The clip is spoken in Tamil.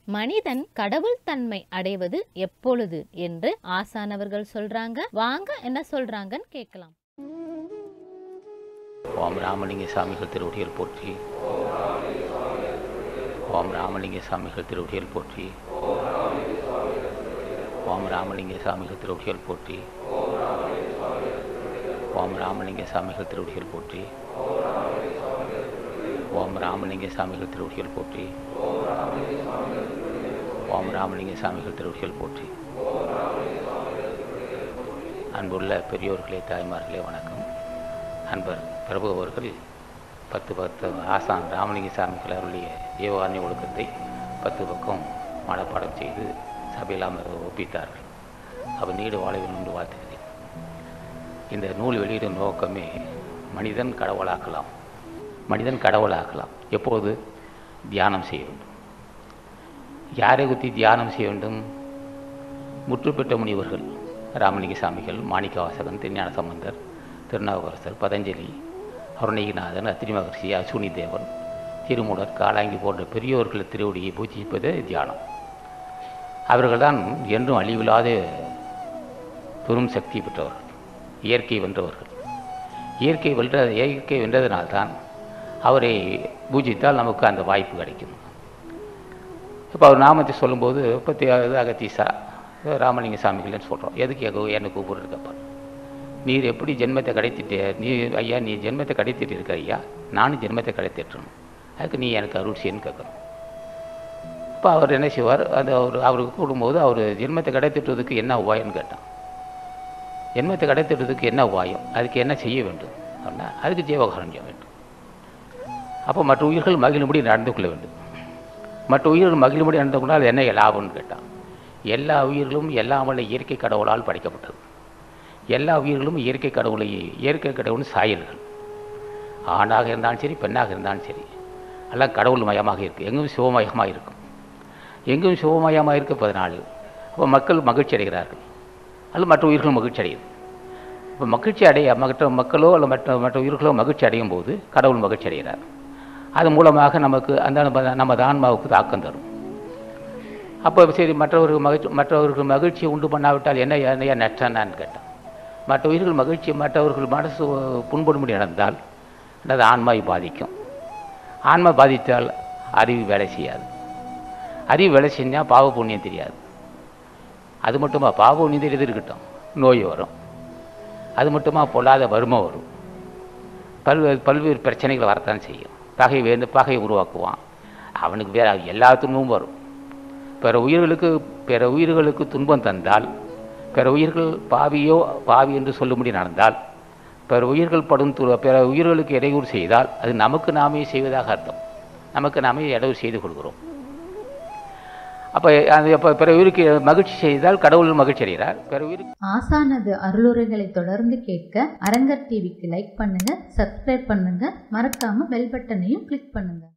மனிதன் கடவுள் தன்மை அடைவது எப்பொழுது என்று ஆசானவர்கள் சொல்றாங்க வாங்க என்ன சொல்றாங்கன்னு கேட்கலாம் ஓம் ராமலிங்க சாமிகள் திருவடிகள் போற்றி ஓம் ராமலிங்க சாமிகள் திருவடிகள் போற்றி ஓம் ராமலிங்க சாமிகள் திருவடிகள் போற்றி ஓம் ராமலிங்க சாமிகள் திருவடிகள் போற்றி ஓம் ராமலிங்க சாமிகள் திருவடிகள் போற்றி ஓம் ராமலிங்க சாமிகள் திருவடிகள் போற்றி அன்புள்ள பெரியோர்களே தாய்மார்களே வணக்கம் அன்பர் பிரபு அவர்கள் பத்து பத்து ஆசான் ராமலிங்க சாமிகள் அருளிய ஜீவகாரண்ய ஒழுக்கத்தை பத்து பக்கம் மனப்பாடம் செய்து சபையில் அமர்ந்து ஒப்பித்தார்கள் அவர் நீடு வாழ வேண்டும் என்று வாழ்த்துகிறேன் இந்த நூல் வெளியிடும் நோக்கமே மனிதன் கடவுளாக்கலாம் மனிதன் கடவுளாக்கலாம் எப்போது தியானம் செய்ய வேண்டும் யாரை குத்தி தியானம் செய்ய வேண்டும் முற்றுப்பெற்ற முனிவர்கள் ராமலிங்க சாமிகள் மாணிக்கவாசகன் திருஞான சம்பந்தர் திருநாவுக்கரசர் பதஞ்சலி அருணகிரிநாதன் அத்திரி மகர்ஷி அசுனி தேவன் திருமூலர் காலாங்கி போன்ற பெரியோர்கள் திருவடியை பூஜிப்பது தியானம் அவர்கள்தான் என்றும் அழிவில்லாத பெரும் சக்தி பெற்றவர்கள் இயற்கை வென்றவர்கள் இயற்கை வென்ற இயற்கை வென்றதனால்தான் அவரை பூஜித்தால் நமக்கு அந்த வாய்ப்பு கிடைக்கும் இப்போ அவர் நாமத்தை சொல்லும்போது பற்றி அகத்தீசா ராமலிங்க சாமிகள்னு சொல்கிறோம் எதுக்கு எங்க என்னை கூப்பிடுறதுக்கப்பா நீர் எப்படி ஜென்மத்தை கிடைத்திட்டு நீ ஐயா நீ ஜென்மத்தை கிடைத்திட்டு இருக்க ஐயா நானும் ஜென்மத்தை கிடைத்திட்டுறணும் அதுக்கு நீ எனக்கு அருள் செய்யன்னு கேட்கணும் இப்போ அவர் என்ன செய்வார் அது அவர் அவருக்கு கூடும்போது அவர் ஜென்மத்தை கிடைத்திட்டுறதுக்கு என்ன உபாயம்னு கேட்டான் ஜென்மத்தை கிடைத்திட்டுறதுக்கு என்ன உபாயம் அதுக்கு என்ன செய்ய வேண்டும் அப்படின்னா அதுக்கு ஜீவகாரண்யம் வேண்டும் அப்போ மற்ற உயிர்கள் மகிழும்படி நடந்து கொள்ள வேண்டும் மற்ற உயிர்கள் மகிழும்படி நடந்து கொண்டால் அது என்ன லாபம்னு கேட்டான் எல்லா உயிர்களும் எல்லாம் வல்ல இயற்கை கடவுளால் படைக்கப்பட்டது எல்லா உயிர்களும் இயற்கை கடவுளை இயற்கை கடவுள் சாயல்கள் ஆணாக இருந்தாலும் சரி பெண்ணாக இருந்தாலும் சரி எல்லாம் கடவுள் மயமாக இருக்குது எங்கும் சிவமயமாக இருக்கும் எங்கும் சிவமயமாக இருப்பதனால் அப்போ மக்கள் மகிழ்ச்சி அடைகிறார்கள் அல்லது மற்ற உயிர்களும் மகிழ்ச்சி அடையுது இப்போ மகிழ்ச்சி அடைய மற்ற மக்களோ அல்ல மற்ற மற்ற உயிர்களோ மகிழ்ச்சி அடையும் போது கடவுள் மகிழ்ச்சி அடைகிறார் அது மூலமாக நமக்கு அந்த நம்ம நமது ஆன்மாவுக்கு தாக்கம் தரும் அப்போ சரி மற்றவர்கள் மகிழ்ச்சி மற்றவர்கள் மகிழ்ச்சியை உண்டு பண்ணாவிட்டால் என்ன என்னையா நஷ்டனான்னு கேட்டான் மற்ற உயிர்கள் மகிழ்ச்சி மற்றவர்கள் மனசு புண்படும்படி நடந்தால் அது ஆன்மாவை பாதிக்கும் ஆன்மா பாதித்தால் அறிவு வேலை செய்யாது அறிவு வேலை செஞ்சால் பாவ புண்ணியம் தெரியாது அது மட்டுமா பாவ புண்ணியம் தெரியுது இருக்கட்டும் நோய் வரும் அது மட்டுமா பொல்லாத வறுமை வரும் பல்வேறு பல்வேறு பிரச்சனைகள் வரத்தான் செய்யும் பகை வேந்து பகையை உருவாக்குவான் அவனுக்கு வேற எல்லா துன்பமும் வரும் பிற உயிர்களுக்கு பிற உயிர்களுக்கு துன்பம் தந்தால் பிற உயிர்கள் பாவியோ பாவி என்று சொல்லும்படி நடந்தால் பிற உயிர்கள் படும் து பிற உயிர்களுக்கு இடையூறு செய்தால் அது நமக்கு நாமே செய்வதாக அர்த்தம் நமக்கு நாமே இடையூறு செய்து கொள்கிறோம் அப்போ அது அப்போ பிற உயிருக்கு மகிழ்ச்சி செய்தால் கடவுள் மகிழ்ச்சி அடைகிறார் பிற உயிருக்கு ஆசானது அருளுரைகளை தொடர்ந்து கேட்க அரங்கர் டிவிக்கு லைக் பண்ணுங்க சப்ஸ்கிரைப் பண்ணுங்க மறக்காம பெல் பட்டனையும் கிளிக் பண்ணுங்க